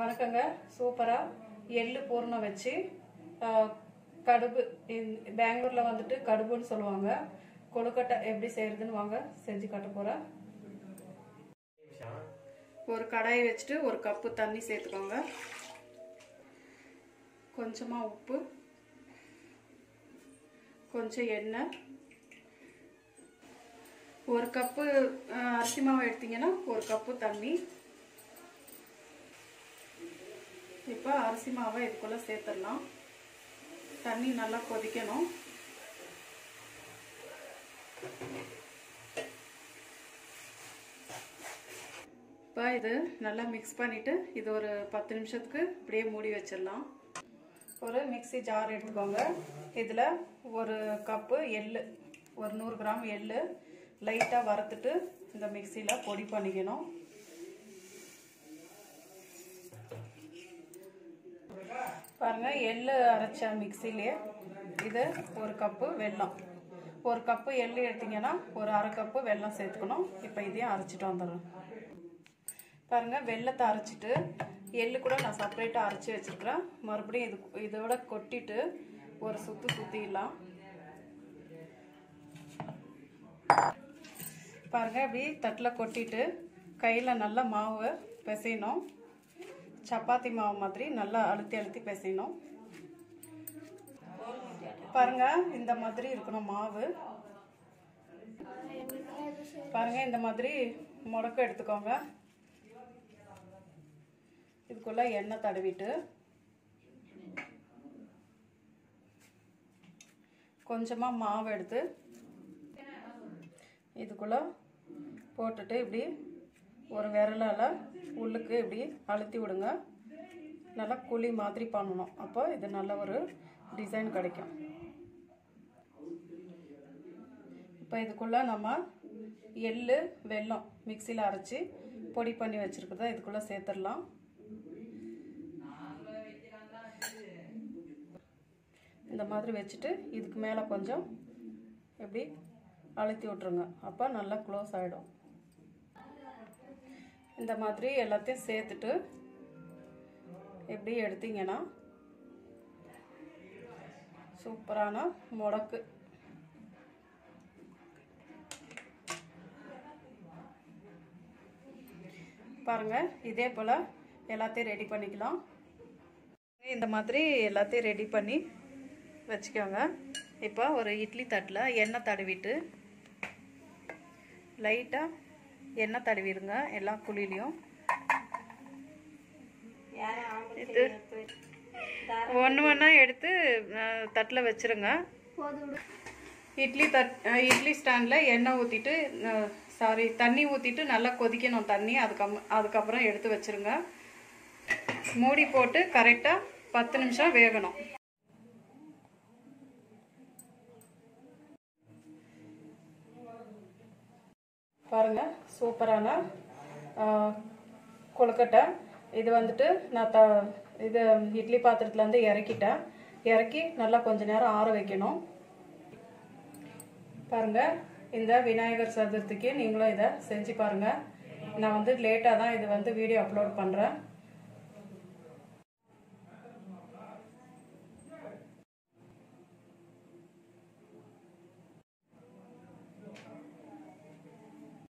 வணக்கங்க சூப்பராக எள்ளு பூர்ணம் வச்சு ஆ, கடுகு இந்த- பெங்களூர்ல வந்துட்டு கடுகுன்னு சொல்லுவாங்க கொழுக்கட்டை எப்படி செய்யறதுன்னு வாங்க செஞ்சு காட்ட போறேன் ஒரு கடாயை வச்சுட்டு ஒரு கப்பு தண்ணி சேர்த்துக்கோங்க கொஞ்சமா உப்பு கொஞ்சம் எண்ணெய் ஒரு கப்பு ஆ, அரிசி மாவு எடுத்தீங்கன்னா ஒரு கப்பு தண்ணி இப்போ அரிசி மாவை இதுக்குள்ள சேர்த்துடலாம் தண்ணி நல்லா கொதிக்கணும் இப்போ இது நல்லா மிக்ஸ் பண்ணிட்டு இது ஒரு பத்து நிமிஷத்துக்கு இப்படியே மூடி வச்சிடலாம் ஒரு மிக்ஸி ஜார் எடுத்துக்கோங்க இதில் ஒரு கப்பு எள்ளு ஒரு நூறு கிராம் எள்ளு லைட்டாக வறுத்துட்டு இந்த மிக்சியில் பொடி பண்ணிக்கணும் பாருங்க எள்ளு அரைச்ச மிக்சிலே இது ஒரு கப்பு வெல்லம் ஒரு கப்பு எள்ளு எடுத்தீங்கன்னா ஒரு அரை கப்பு வெல்லம் சேர்த்துக்கணும் இப்போ இதையும் அரைச்சிட்டு வந்துடுறேன் பாருங்க வெள்ளத்தை அரைச்சிட்டு எள்ளு கூட நான் செப்பரேட்டாக அரைச்சி வச்சிருக்கிறேன் மறுபடியும் இது இதோட கொட்டிட்டு ஒரு சுத்து சுத்திடலாம் பாருங்க இப்படி தட்டில் கொட்டிட்டு கையில் நல்லா மாவு பிசையணும் சப்பாத்தி மாவு மாதிரி நல்லா அழுத்தி அழுத்தி பிசையணும் பாருங்க இந்த மாதிரி இருக்கணும் மாவு பாருங்க இந்த மாதிரி முடக்கு எடுத்துக்கோங்க இதுக்குள்ள எண்ணெய் தடவிட்டு கொஞ்சமா மாவு எடுத்து இதுக்குள்ள போட்டுட்டு இப்படி ஒரு விரலால உள்ளுக்கு இப்படி அழுத்தி விடுங்க நல்லா குழி மாதிரி பண்ணணும் அப்போ இது நல்ல ஒரு டிசைன் கிடைக்கும் இப்போ இதுக்குள்ள நம்ம எள்ளு வெல்லம் மிக்சியில் அரைச்சி பொடி பண்ணி வச்சுருக்கிறத இதுக்குள்ளே சேர்த்துடலாம் இந்த மாதிரி வச்சுட்டு இதுக்கு மேலே கொஞ்சம் எப்படி அழுத்தி விட்ருங்க அப்போ நல்லா க்ளோஸ் ஆகிடும் இந்த மாதிரி எல்லாத்தையும் சேர்த்துட்டு எப்படி எடுத்தீங்கன்னா சூப்பரான முடக்கு பாருங்க இதே போல் எல்லாத்தையும் ரெடி பண்ணிக்கலாம் இந்த மாதிரி எல்லாத்தையும் ரெடி பண்ணி வச்சுக்கோங்க இப்போ ஒரு இட்லி தட்டில் எண்ணெய் தடவிட்டு லைட்டாக எண்ணெய் தடவிடுங்க எல்லா குழிலையும் இது ஒன்று ஒன்றா எடுத்து தட்டில் வச்சுருங்க இட்லி தட் அஹ் இட்லி ஸ்டாண்டில் எண்ணெய் ஊற்றிட்டு சாரி தண்ணி ஊற்றிட்டு நல்லா கொதிக்கணும் தண்ணி அதுக்கம் அதுக்கப்புறம் எடுத்து வச்சுருங்க மூடி போட்டு கரெக்டாக பத்து நிமிஷம் வேகணும் பாருங்க சூப்பரான ஆஹ், கொழுக்கட்டை இது வந்துட்டு நான் த இது இட்லி பாத்திரத்துலேருந்து இறக்கிட்டேன் இறக்கி நல்லா கொஞ்ச நேரம் ஆற வைக்கணும் பாருங்க இந்த விநாயகர் சதுர்த்திக்கு நீங்களும் இதை செஞ்சு பாருங்க நான் வந்து லேட்டாக தான் இது வந்து வீடியோ அப்லோட் பண்ணுறேன்